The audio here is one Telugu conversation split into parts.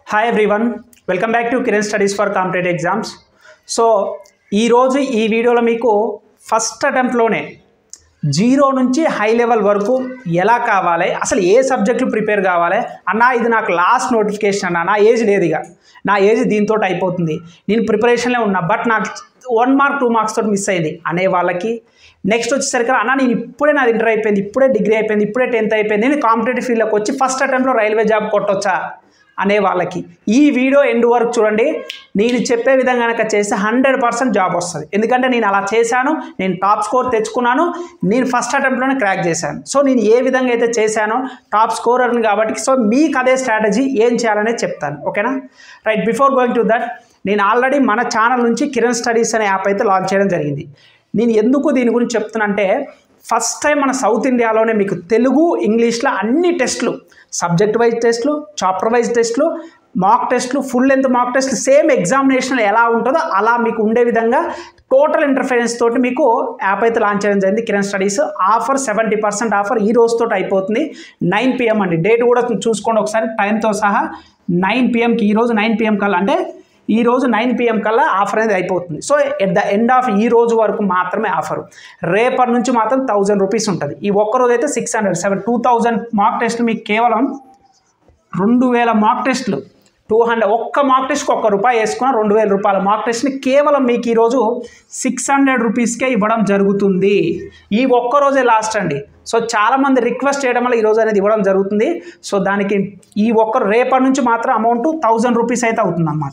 hi everyone welcome back to Kiran studies for competitive exams so ఈరోజు ఈ వీడియోలో మీకు ఫస్ట్ అటెంప్ట్లోనే జీరో నుంచి హై లెవెల్ వరకు ఎలా కావాలి అసలు ఏ సబ్జెక్టు ప్రిపేర్ కావాలి అన్న ఇది నాకు లాస్ట్ నోటిఫికేషన్ అన్న నా ఏజ్ లేదు ఇక నా ఏజ్ దీంతో అయిపోతుంది నేను ప్రిపరేషన్లో ఉన్నా బట్ నాకు వన్ మార్క్ టూ మార్క్స్ తోటి మిస్ అయింది అనే వాళ్ళకి నెక్స్ట్ వచ్చేసరికి అన్న నేను ఇప్పుడే నాది ఇంటర్ అయిపోయింది ఇప్పుడే డిగ్రీ అయిపోయింది ఇప్పుడే టెన్త్ అయిపోయింది నేను కాంపిటేటివ్ ఫీల్డ్లోకి వచ్చి ఫస్ట్ అటెంప్ట్లో రైల్వే జాబ్ కొట్టొచ్చా అనే వాళ్ళకి ఈ వీడియో ఎండ్ వరకు చూడండి నేను చెప్పే విధంగా కనుక చేస్తే హండ్రెడ్ పర్సెంట్ జాబ్ వస్తుంది ఎందుకంటే నేను అలా చేశాను నేను టాప్ స్కోర్ తెచ్చుకున్నాను నేను ఫస్ట్ అటెంప్ట్లోనే క్రాక్ చేశాను సో నేను ఏ విధంగా అయితే చేశానో టాప్ స్కోరర్ని కాబట్టి సో మీకు అదే స్ట్రాటజీ ఏం చేయాలనేది చెప్తాను ఓకేనా right before going to that నేను ఆల్రెడీ మన ఛానల్ నుంచి కిరణ్ స్టడీస్ అనే యాప్ అయితే లాంచ్ చేయడం జరిగింది నేను ఎందుకు దీని గురించి చెప్తున్నంటే ఫస్ట్ టైం మన సౌత్ ఇండియాలోనే మీకు తెలుగు ఇంగ్లీష్లో అన్ని టెస్టులు సబ్జెక్ట్ వైజ్ టెస్టులు చాప్టర్ వైజ్ టెస్టులు మాక్ టెస్టులు ఫుల్ లెంత్ మాక్ టెస్ట్లు సేమ్ ఎగ్జామినేషన్ ఎలా ఉంటుందో అలా మీకు ఉండే విధంగా టోటల్ ఇంటర్ఫరెన్స్ తోటి మీకు యాప్ అయితే లాంచ్ చేయడం జరిగింది Kiran studies offer seventy percent offer ఈ రోజుతో అయిపోతుంది నైన్ పిఎం అండి డేట్ కూడా చూసుకోండి ఒకసారి టైంతో సహా నైన్ పిఎంకి ఈరోజు నైన్ పిఎం కల్లా అంటే ఈ రోజు నైన్ పిఎం కల్లా ఆఫర్ అనేది అయిపోతుంది so at the end of ఈ రోజు వరకు మాత్రమే ఆఫర్ రేపటి నుంచి మాత్రం థౌజండ్ రూపీస్ ఉంటుంది ఈ ఒక్క రోజు అయితే six hundred seven two thousand mark test మీకు కేవలం రెండు వేల మార్క్ టెస్ట్లు టూ హండ్రెడ్ ఒక్క మార్క్ టెస్ట్కి ఒక్క రూపాయి వేసుకున్న రెండు వేల రూపాయల మార్క్ టెస్ట్ని కేవలం మీకు ఈరోజు సిక్స్ హండ్రెడ్ రూపీస్కే ఇవ్వడం జరుగుతుంది ఈ ఒక్క రోజే లాస్ట్ అండి సో చాలామంది రిక్వెస్ట్ చేయడం వల్ల ఈరోజు అనేది ఇవ్వడం జరుగుతుంది సో దానికి ఈ ఒక్క రేపటి నుంచి మాత్రం అమౌంట్ థౌజండ్ రూపీస్ అయితే అవుతుంది అన్నమాట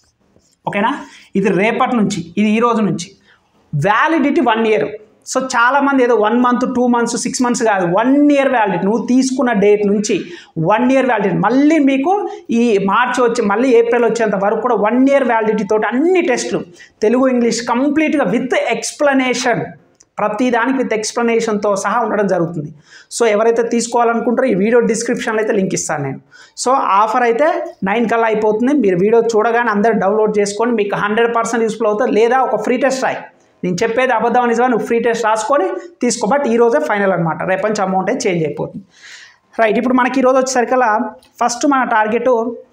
ఓకేనా ఇది రేపటి నుంచి ఇది ఈ రోజు నుంచి వ్యాలిడిటీ వన్ ఇయర్ సో చాలామంది ఏదో one month two months six months కాదు వన్ ఇయర్ వ్యాలిడిటీ నువ్వు తీసుకున్న డేట్ నుంచి వన్ ఇయర్ వ్యాలిడిటీ మళ్ళీ మీకు ఈ మార్చ్ వచ్చి మళ్ళీ ఏప్రిల్ వచ్చేంత వరకు కూడా వన్ ఇయర్ వ్యాలిడిటీ తోటి అన్ని టెస్టులు తెలుగు ఇంగ్లీష్ కంప్లీట్గా విత్ ఎక్స్ప్లెనేషన్ ప్రతి దానికి విత్ ఎక్స్ప్లెనేషన్తో సహా ఉండడం జరుగుతుంది సో ఎవరైతే తీసుకోవాలనుకుంటారో ఈ వీడియో డిస్క్రిప్షన్లో అయితే లింక్ ఇస్తాను నేను సో ఆఫర్ అయితే నైన్ కల్లా అయిపోతుంది మీరు వీడియో చూడగానే అందరు డౌన్లోడ్ చేసుకొని మీకు హండ్రెడ్ పర్సెంట్ యూస్ఫుల్ అవుతుంది లేదా ఒక ఫ్రీ టెస్ట్ రాయి నేను చెప్పేది అబద్ధం నిజమా నువ్వు ఫ్రీ టెస్ట్ రాసుకొని తీసుకో బట్ ఈ రోజే ఫైనల్ అనమాట రేపు నుంచి అమౌంట్ అయితే చేంజ్ అయిపోతుంది రైట్ ఇప్పుడు మనకి ఈరోజు వచ్చేసరికల్లా ఫస్ట్ మన టార్గెట్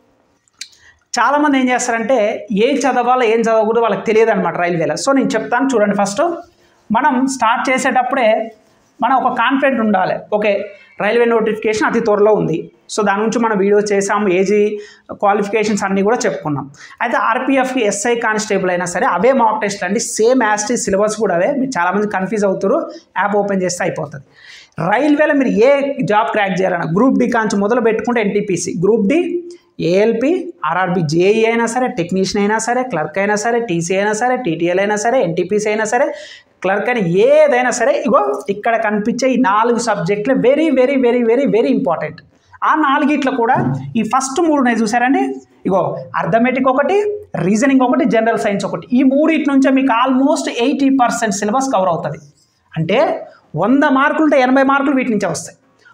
చాలామంది ఏం చేస్తారంటే ఏం చదవాలో ఏం చదవకూడదు వాళ్ళకి తెలియదు అనమాట రైల్వేలో సో నేను చెప్తాను చూడండి ఫస్ట్ మనం స్టార్ట్ చేసేటప్పుడే మనం ఒక కాన్ఫిడెంట్ ఉండాలి ఓకే రైల్వే నోటిఫికేషన్ అతి త్వరలో ఉంది సో దాని గురించి మనం వీడియో చేసాము ఏజీ క్వాలిఫికేషన్స్ అన్నీ కూడా చెప్పుకున్నాం అయితే ఆర్పిఎఫ్కి ఎస్ఐ కానిస్టేబుల్ అయినా సరే అవే మాక్ టెస్ట్లు అండి సేమ్ యాస్టీ సిలబస్ కూడా అవే మీరు చాలామంది కన్ఫ్యూజ్ అవుతారు యాప్ ఓపెన్ చేస్తే అయిపోతుంది రైల్వేలో మీరు ఏ జాబ్ క్రాక్ చేయాలన్నా గ్రూప్ డి కాంచి మొదలు పెట్టుకుంటే NTPC group D ALP RRB JE అయినా సరే టెక్నీషియన్ అయినా సరే క్లర్క్ అయినా సరే టీసీ అయినా సరే టీటీఎల్ అయినా సరే ఎన్టీపీసీ అయినా సరే క్లర్క్ అని ఏదైనా సరే ఇగో ఇక్కడ కనిపించే ఈ నాలుగు సబ్జెక్టులు very very very very very important ఆ నాలుగిట్లో కూడా ఈ ఫస్ట్ మూడు ఉన్నాయి చూసారండి ఇగో అర్థమెటిక్ ఒకటి రీజనింగ్ ఒకటి జనరల్ సైన్స్ ఒకటి ఈ మూడిటి నుంచే మీకు almost eighty percent syllabus cover అవుతుంది అంటే వంద మార్కులు ఉంటే ఎనభై మార్కులు వీటి నుంచే వస్తాయి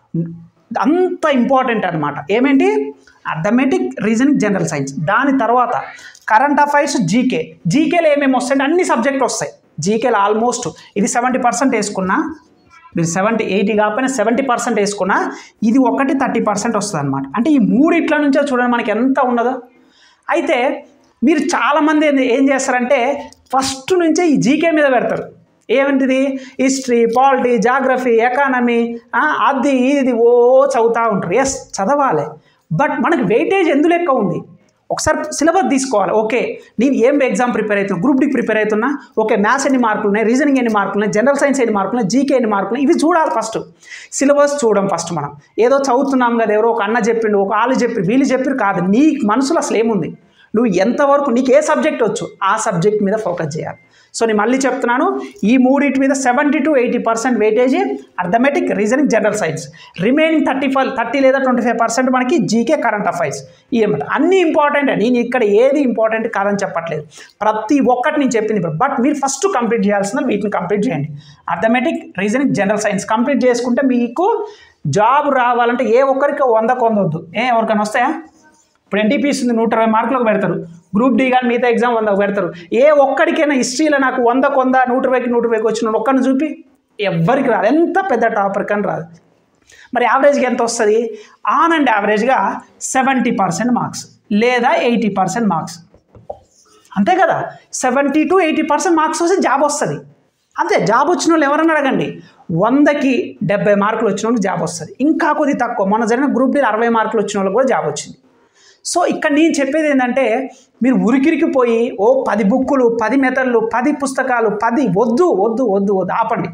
అంత ఇంపార్టెంట్ అనమాట ఏమేంటి అర్థమెటిక్ రీజనింగ్ జనరల్ సైన్స్ దాని తర్వాత కరెంట్ అఫైర్స్ జీకే జీకేలో ఏమేమి వస్తాయంటే అన్ని సబ్జెక్టులు వస్తాయి జీకేలో ఆల్మోస్ట్ ఇది సెవెంటీ పర్సెంట్ వేసుకున్నా మీరు సెవెంటీ ఎయిటీ కాకపోయినా సెవెంటీ పర్సెంట్ వేసుకున్నా ఇది ఒకటి థర్టీ పర్సెంట్ వస్తుంది అనమాట అంటే ఈ మూడిట్ల నుంచే చూడండి మనకి ఎంత ఉన్నదో అయితే మీరు చాలామంది ఏంది- ఏం చేస్తారంటే ఫస్ట్ నుంచే ఈ జీకే మీద పెడతారు ఏమిటిది హిస్టరీ పాలిటీ జాగ్రఫీ ఎకానమీ అది ఇది ఓ చదువుతూ ఉంటారు ఎస్ చదవాలి బట్ మనకి వెయిటేజ్ ఎందు లెక్క ఉంది ఒకసారి సిలబస్ తీసుకోవాలి ఓకే నేను ఏం ఎగ్జామ్ ప్రిపేర్ అవుతున్నా గ్రూప్ డి ప్రిపేర్ అవుతున్నా ఓకే మ్యాథ్స్ ఎన్ని మార్కులు ఉన్నాయి రీజనింగ్ ఎన్ని మార్కులు ఉన్నాయి జనరల్ సైన్స్ ఎన్ని మార్కులు ఉన్నాయి జీకే ఎన్ని మార్కులు ఉన్నాయి ఇవి చూడాలి ఫస్ట్ సిలబస్ చూడడం ఫస్ట్ మనం ఏదో చదువుతున్నాం కదా ఎవరో ఒక అన్న చెప్పిండు ఒక వాళ్ళు చెప్పి వీళ్ళు చెప్పారు కాదు నీ మనసులో అసలు ఏముంది నువ్వు ఎంతవరకు నీకు ఏ సబ్జెక్ట్ వచ్చు ఆ సబ్జెక్ట్ మీద ఫోకస్ చేయాలి సో నేను మళ్ళీ చెప్తున్నాను ఈ మూడింటి మీద seventy to eighty percent weightage arithmetic reasoning general science remaining thirty five thirty లేదా ట్వంటీ ఫైవ్ పర్సెంట్ మనకి జీకే కరెంట్ అఫైర్స్ ఇవన్నమాట అన్నీ ఇంపార్టెంట్ నేను ఇక్కడ ఏది ఇంపార్టెంట్ కాదని చెప్పట్లేదు ప్రతి ఒక్కటి నేను చెప్పింది ఇప్పుడు బట్ మీరు ఫస్ట్ కంప్లీట్ చేయాల్సిన వీటిని కంప్లీట్ చేయండి arithmetic reasoning general science complete చేసుకుంటే మీకు జాబ్ రావాలంటే ఏ ఒక్కరికి వంద కొందొద్దు ఏ ఎవరికైనా వస్తాయా ఇప్పుడు ఎన్టీపీసీ ఉంది నూట ఇరవై మార్కులకు పెడతారు గ్రూప్ డి కానీ మిగతా ఎగ్జామ్ వందకు పెడతారు ఏ ఒక్కడికైనా హిస్టరీలో నాకు వంద కొంద నూట ఇరవైకి నూట ఇరవైకి వచ్చిన ఒక్కరిని చూపి ఎవ్వరికి రాదు ఎంత పెద్ద టాపర్ కానీ రాదు మరి యావరేజ్గా ఎంత వస్తుంది ఆన్ అండ్ యావరేజ్గా సెవెంటీ పర్సెంట్ మార్క్స్ లేదా ఎయిటీ పర్సెంట్ మార్క్స్ అంతే కదా seventy to eighty percent marks వస్తే జాబ్ వస్తుంది అంతే జాబ్ వచ్చిన వాళ్ళు ఎవరన్నా అడగండి వందకి డెబ్బై మార్కులు వచ్చిన వాళ్ళకి జాబ్ వస్తుంది ఇంకా కొద్ది తక్కువ మొన్న జరిగిన గ్రూప్ డీలో అరవై మార్కులు వచ్చిన వాళ్ళకి కూడా జాబ్ వచ్చింది సో ఇక్కడ నేను చెప్పేది ఏంటంటే మీరు ఉరికిరికిపోయి ఓ పది బుక్కులు పది మెథడ్లు పది పుస్తకాలు పది వద్దు వద్దు వద్దు వద్దు ఆపండి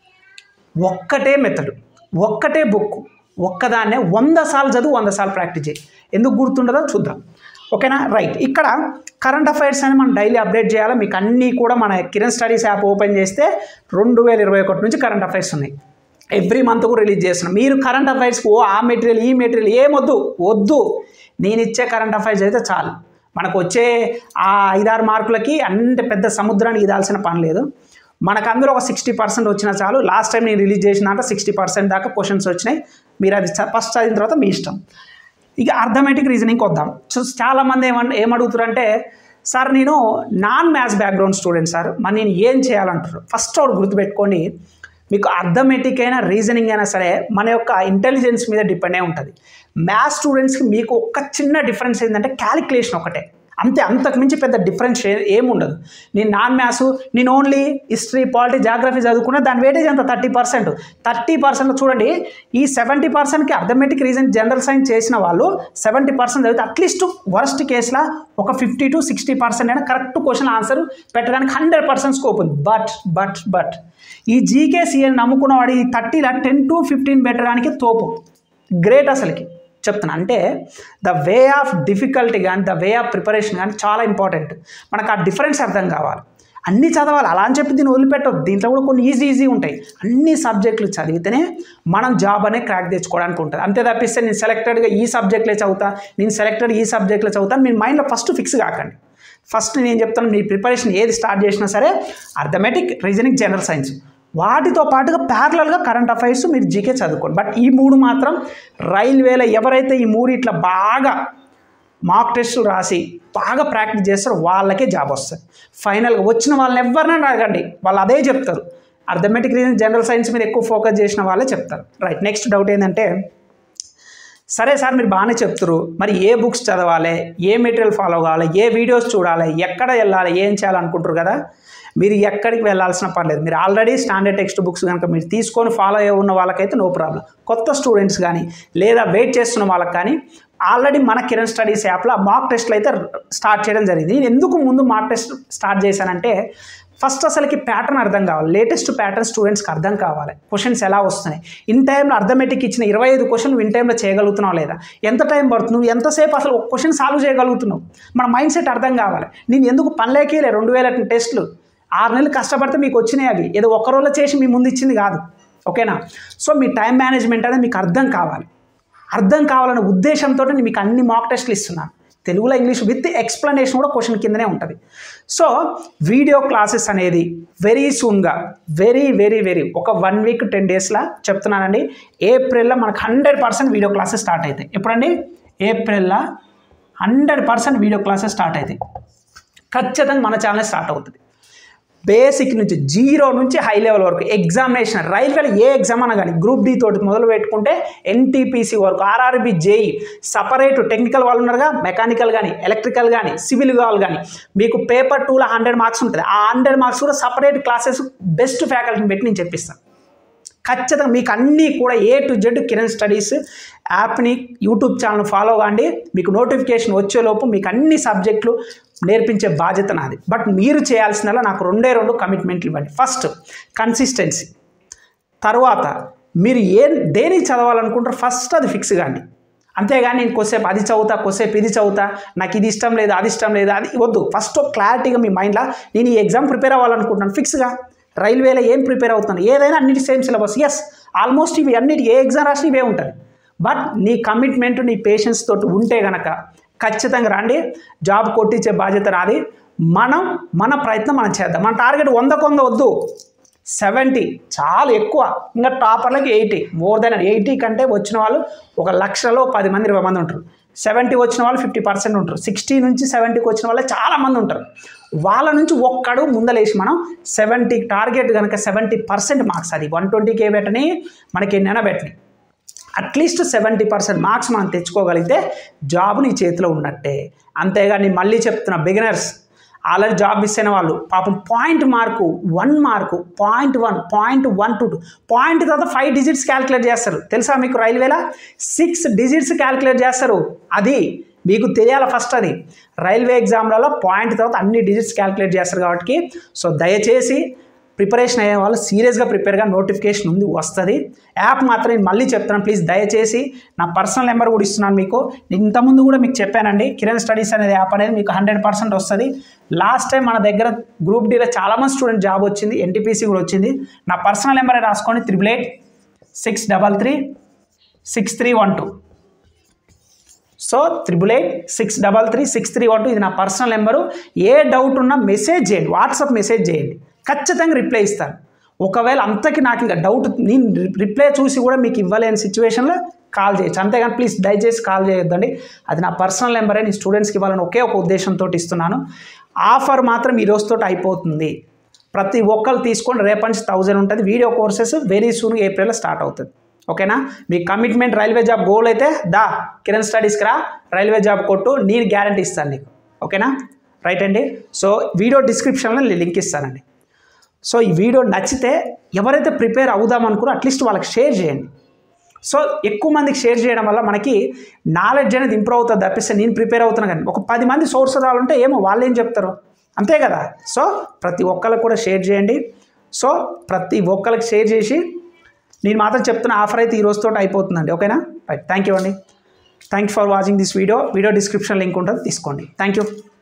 ఒక్కటే మెథడ్ ఒక్కటే బుక్ ఒక్కదాన్నే వంద సార్లు చదువు వంద సార్లు ప్రాక్టీస్ చేయి ఎందుకు గుర్తుండదో చూద్దాం ఓకేనా రైట్ ఇక్కడ కరెంట్ అఫైర్స్ అని మనం డైలీ అప్డేట్ చేయాలి మీకు అన్నీ కూడా మన కిరణ్ స్టడీస్ యాప్ ఓపెన్ చేస్తే రెండు వేల ఇరవై ఒకటి నుంచి కరెంట్ అఫైర్స్ ఉన్నాయి ఎవ్రీ మంత్ కూడా రిలీజ్ చేస్తున్నాం మీరు కరెంట్ అఫైర్స్ ఓ ఆ మెటీరియల్ ఈ మెటీరియల్ ఏమొద్దు వద్దు నేను ఇచ్చే కరెంట్ అఫైర్స్ అయితే చాలు మనకు వచ్చే ఆ ఐదారు మార్కులకి అంత పెద్ద సముద్రానికి ఇదాల్సిన పని లేదు మనకు అందరూ ఒక సిక్స్టీ పర్సెంట్ వచ్చినా చాలు లాస్ట్ టైం నేను రిలీజ్ చేసిన దాంట్లో సిక్స్టీ పర్సెంట్ దాకా క్వశ్చన్స్ వచ్చినాయి మీరు అది ఫస్ట్ చదివిన తర్వాత మీ ఇష్టం ఇక అర్థమెటిక్ రీజనింగ్కి వద్దాం సో చాలామంది ఏమన్ ఏమడుగుతారంటే సార్ నేను non maths background student sir మరి నేను ఏం చేయాలంటారు ఫస్ట్ ఒకటి గుర్తుపెట్టుకోండి మీకు అర్థమెటిక్ అయినా రీజనింగ్ అయినా సరే మన యొక్క ఇంటెలిజెన్స్ మీద డిపెండ్ అయి ఉంటుంది మ్యాథ్స్ స్టూడెంట్స్కి మీకు ఒక చిన్న డిఫరెన్స్ ఏంటంటే క్యాలిక్యులేషన్ ఒకటే అంతే అంతకు మించి పెద్ద డిఫరెన్స్ ఏముండదు నేను నాన్ మ్యాథ్స్ నేను ఓన్లీ హిస్టరీ పాలిటీ జాగ్రఫీ చదువుకున్నా దాని వెయిటేజ్ అంత థర్టీ పర్సెంట్ థర్టీ పర్సెంట్ చూడండి ఈ సెవెంటీ పర్సెంట్కి అర్థమెటిక్ రీజన్ జనరల్ సైన్స్ చేసిన వాళ్ళు సెవెంటీ పర్సెంట్ చదివితే అట్లీస్ట్ వర్స్ట్ కేసులో ఒక ఫిఫ్టీ టు సిక్స్టీ పర్సెంట్ అయినా కరెక్ట్ క్వశ్చన్ ఆన్సర్ పెట్టడానికి హండ్రెడ్ పర్సెంట్ స్కోప్ ఉంది బట్ బట్ బట్ ఈ జీకే సిఎల్ నమ్ముకున్నవాడు ఈ థర్టీలో టెన్ టు ఫిఫ్టీన్ పెట్టడానికి తోపు గ్రేట్ అసలుకి చెప్తున్నా అంటే ద వే ఆఫ్ డిఫికల్టీ కానీ ద వే ఆఫ్ ప్రిపరేషన్ కానీ చాలా ఇంపార్టెంట్ మనకు ఆ డిఫరెన్స్ అర్థం కావాలి అన్నీ చదవాలి అలా అని చెప్పి దీన్ని వదిలిపెట్టవద్దు దీంట్లో కూడా కొన్ని ఈజీ ఈజీ ఉంటాయి అన్ని సబ్జెక్టులు చదివితేనే మనం జాబ్ అనేది క్రాక్ తెచ్చుకోవడానికి ఉంటుంది అంతే తప్పిస్తే నేను సెలెక్టెడ్గా ఈ సబ్జెక్టులే చదువుతా నేను సెలెక్టెడ్ ఈ సబ్జెక్టులో చదువుతాను మీ మైండ్లో ఫస్ట్ ఫిక్స్ కాకండి ఫస్ట్ నేను చెప్తాను మీ ప్రిపరేషన్ ఏది స్టార్ట్ చేసినా సరే అర్థమెటిక్ రీజనింగ్ జనరల్ సైన్స్ వాటితో పాటుగా ప్యారలల్గా కరెంట్ అఫైర్స్ మీరు జీకే చదువుకోండి బట్ ఈ మూడు మాత్రం రైల్వేలో ఎవరైతే ఈ మూడు ఇట్లా బాగా మాక్ టెస్టులు రాసి బాగా ప్రాక్టీస్ చేస్తారో వాళ్ళకే జాబ్ వస్తుంది ఫైనల్గా వచ్చిన వాళ్ళని ఎవరినైనా అడగండి వాళ్ళు అదే చెప్తారు అర్థమెటిక్ రీజన్ జనరల్ సైన్స్ మీద ఎక్కువ ఫోకస్ చేసిన వాళ్ళే చెప్తారు రైట్ నెక్స్ట్ డౌట్ ఏంటంటే సరే సార్ మీరు బాగానే చెప్తారు మరి ఏ బుక్స్ చదవాలి ఏ మెటీరియల్ ఫాలో కావాలి ఏ వీడియోస్ చూడాలి ఎక్కడ వెళ్ళాలి ఏం చేయాలనుకుంటారు కదా మీరు ఎక్కడికి వెళ్ళాల్సిన పర్లేదు మీరు ఆల్రెడీ స్టాండర్డ్ టెక్స్ట్ బుక్స్ కనుక మీరు తీసుకొని ఫాలో అయ్యి ఉన్న వాళ్ళకైతే నో ప్రాబ్లం కొత్త స్టూడెంట్స్ కానీ లేదా వెయిట్ చేస్తున్న వాళ్ళకి కానీ ఆల్రెడీ మన కిరణ్ స్టడీస్ యాప్లో మాక్ టెస్ట్లు అయితే స్టార్ట్ చేయడం జరిగింది నేను ఎందుకు ముందు మాక్ టెస్ట్ స్టార్ట్ చేశానంటే ఫస్ట్ అసలుకి ప్యాటర్న్ అర్థం కావాలి లేటెస్ట్ ప్యాటర్న్ స్టూడెంట్స్కి అర్థం కావాలి క్వశ్చన్స్ ఎలా వస్తున్నాయి ఇన్ టైంలో అర్థమెటిక్ ఇచ్చిన ఇరవై ఐదు క్వశ్చన్లు ఇన్ టైంలో చేయగలుగుతున్నావు లేదా ఎంత టైం పడుతుంది నువ్వు ఎంతసేపు అసలు ఒక క్వశ్చన్ సాల్వ్ చేయగలుగుతున్నావు మన మైండ్ సెట్ అర్థం కావాలి నేను ఎందుకు పనిలేకేలే రెండు వేల టెస్టులు ఆరు నెలలు కష్టపడితే మీకు వచ్చినాయి అవి ఏదో ఒక్క రోజులో చేసి మీ ముందు ఇచ్చింది కాదు ఓకేనా సో మీ టైం మేనేజ్మెంట్ అనేది మీకు అర్థం కావాలి అర్థం కావాలనే ఉద్దేశంతో నేను మీకు అన్ని మాక్ టెస్ట్లు ఇస్తున్నాను తెలుగులో ఇంగ్లీష్ విత్ ఎక్స్ప్లెనేషన్ కూడా క్వశ్చన్ కిందనే ఉంటుంది సో వీడియో క్లాసెస్ అనేది వెరీ సూన్గా వెరీ వెరీ వెరీ ఒక వన్ వీక్ టెన్ డేస్లో చెప్తున్నానండి ఏప్రిల్లో మనకు hundred percent video classes start అవుతాయి ఎప్పుడండి ఏప్రిల్లో hundred percent video classes start అవుతాయి ఖచ్చితంగా మన ఛానల్ స్టార్ట్ అవుతుంది బేసిక్ నుంచి జీరో నుంచి హై లెవెల్ వరకు ఎగ్జామినేషన్ రైల్వేలో ఏ ఎగ్జామ్ అన్నా కానీ గ్రూప్ డి తోటి మొదలు పెట్టుకుంటే ఎన్టీపీసీ వరకు ఆర్ఆర్బి జేఈ సపరేట్ టెక్నికల్ వాళ్ళు ఉన్నారుగా మెకానికల్ కానీ ఎలక్ట్రికల్ కానీ సివిల్ వాళ్ళు కానీ మీకు పేపర్ టూలో హండ్రెడ్ మార్క్స్ ఉంటుంది ఆ హండ్రెడ్ మార్క్స్ కూడా సపరేట్ క్లాసెస్ బెస్ట్ ఫ్యాకల్టీని పెట్టి నేను చెప్పిస్తాను ఖచ్చితంగా మీకు అన్నీ కూడా A to Z Kiran studies యాప్ని యూట్యూబ్ ఛానల్ ఫాలో కాండి మీకు నోటిఫికేషన్ వచ్చేలోపు మీకు అన్ని సబ్జెక్టులు నేర్పించే బాధ్యత నాది బట్ మీరు చేయాల్సిందల్లా నాకు రెండే రెండు కమిట్మెంట్లు ఇవ్వండి ఫస్ట్ కన్సిస్టెన్సీ తర్వాత మీరు ఏ దేనికి చదవాలనుకుంటారో ఫస్ట్ అది ఫిక్స్ కాండి అంతేగాని నేను కొద్దిసేపు అది చదువుతా కొద్దిసేపు ఇది చదువుతా నాకు ఇది ఇష్టం లేదు అది ఇష్టం లేదు అది వద్దు ఫస్ట్ క్లారిటీగా మీ మైండ్లో నేను ఈ ఎగ్జామ్ ప్రిపేర్ అవ్వాలనుకుంటున్నాను ఫిక్స్గా రైల్వేలో ఏం ప్రిపేర్ అవుతున్నాను ఏదైనా అన్నిటి సేమ్ సిలబస్ ఎస్ ఆల్మోస్ట్ ఇవి అన్నిటి ఏ ఎగ్జామ్ రాసిన ఇవే ఉంటుంది బట్ నీ కమిట్మెంట్ నీ పేషెన్స్ తోటి ఉంటే గనక ఖచ్చితంగా రండి జాబ్ కొట్టించే బాధ్యత నాది మనం మన ప్రయత్నం మనం చేద్దాం మన టార్గెట్ వంద కొంద వద్దు సెవెంటీ చాలా ఎక్కువ ఇంకా టాపర్లకి ఎయిటీ మోర్ దెన్ ఎయిటీ కంటే వచ్చిన వాళ్ళు ఒక లక్షలో పది మంది ఇరవై మంది ఉంటారు సెవెంటీ వచ్చిన వాళ్ళు ఫిఫ్టీ పర్సెంట్ ఉంటారు సిక్స్టీ నుంచి సెవెంటీకి వచ్చిన వాళ్ళే చాలా మంది ఉంటారు వాళ్ళ నుంచి ఒక్కడు ముందలేసి మనం సెవెంటీ టార్గెట్ కనుక సెవెంటీ పర్సెంట్ మార్క్స్ అది వన్ ట్వంటీకే పెట్టని మనకి ఎన్నైనా పెట్టని అట్లీస్ట్ సెవెంటీ పర్సెంట్ మార్క్స్ మనం తెచ్చుకోగలిగితే జాబ్ నీ చేతిలో ఉన్నట్టే అంతేగాని మళ్ళీ చెప్తున్నా బిగినర్స్ ఆల్రెడీ జాబ్ మిస్ అయిన వాళ్ళు పాపం point mark one mark point one point one two two point తర్వాత ఫైవ్ డిజిట్స్ క్యాలిక్యులేట్ చేస్తారు తెలుసా మీకు రైల్వేలా సిక్స్ డిజిట్స్ క్యాలిక్యులేట్ చేస్తారు అది మీకు తెలియాలి ఫస్ట్ అది రైల్వే ఎగ్జామ్లలో పాయింట్ తర్వాత అన్ని డిజిట్స్ క్యాలిక్యులేట్ చేస్తారు కాబట్టి సో దయచేసి ప్రిపరేషన్ అయ్యే వాళ్ళు సీరియస్గా ప్రిపేర్గా నోటిఫికేషన్ ఉంది వస్తుంది యాప్ మాత్రం నేను మళ్ళీ చెప్తాను ప్లీజ్ దయచేసి నా పర్సనల్ నెంబర్ కూడా ఇస్తున్నాను మీకు నేను ఇంతకుముందు కూడా మీకు చెప్పానండి కిరణ్ స్టడీస్ అనేది యాప్ అనేది మీకు హండ్రెడ్ పర్సెంట్ వస్తుంది లాస్ట్ టైం మన దగ్గర గ్రూప్ డీలో చాలామంది స్టూడెంట్ జాబ్ వచ్చింది ఎన్టీపీసీ కూడా వచ్చింది నా పర్సనల్ నెంబర్ రాసుకోండి triple eight six double three six three one two so triple eight six double three six three one two ఇది నా పర్సనల్ నెంబరు ఏ డౌట్ ఉన్నా మెసేజ్ చేయండి వాట్సాప్ మెసేజ్ చేయండి ఖచ్చితంగా రిప్లై ఇస్తాను ఒకవేళ అంతకి నాకు ఇంకా డౌట్ నేను రిప్లై చూసి కూడా మీకు ఇవ్వలేని సిచ్యువేషన్లో కాల్ చేయొచ్చు అంతేగాని ప్లీజ్ దయచేసి కాల్ చేయొద్దండి అది నా పర్సనల్ నెంబరే నేను స్టూడెంట్స్కి ఇవ్వాలని ఒకే ఒక ఉద్దేశంతో ఇస్తున్నాను ఆఫర్ మాత్రం ఈ రోజుతో అయిపోతుంది ప్రతి ఒక్కరు తీసుకొని రేపటి నుంచి థౌజండ్ ఉంటుంది వీడియో కోర్సెస్ వెరీ సూన్ ఏప్రిల్లో స్టార్ట్ అవుతుంది ఓకేనా మీ కమిట్మెంట్ రైల్వే జాబ్ గోల్ అయితే దా కిరణ్ స్టడీస్కి రా రైల్వే జాబ్ కొట్టు నేను గ్యారంటీ ఇస్తాను నీకు ఓకేనా రైట్ అండి సో వీడియో డిస్క్రిప్షన్లో నేను లింక్ ఇస్తానండి సో ఈ వీడియో నచ్చితే ఎవరైతే ప్రిపేర్ అవుదాం అనుకున్నారో అట్లీస్ట్ వాళ్ళకి షేర్ చేయండి సో ఎక్కువ మందికి షేర్ చేయడం వల్ల మనకి నాలెడ్జ్ అనేది ఇంప్రూవ్ అవుతుంది తప్పిస్తే నేను ప్రిపేర్ అవుతున్నా కానీ ఒక పది మంది సోర్స్ రావాలంటే ఏమో వాళ్ళు ఏం చెప్తారు అంతే కదా సో ప్రతి ఒక్కరికి కూడా షేర్ చేయండి సో ప్రతి ఒక్కరికి షేర్ చేసి నేను మాత్రం చెప్తున్న ఆఫర్ అయితే ఈ రోజుతో అయిపోతుందండి ఓకేనా రైట్ థ్యాంక్ యూ అండి thank you for watching this video video description link ఉంటుంది తీసుకోండి థ్యాంక్ యూ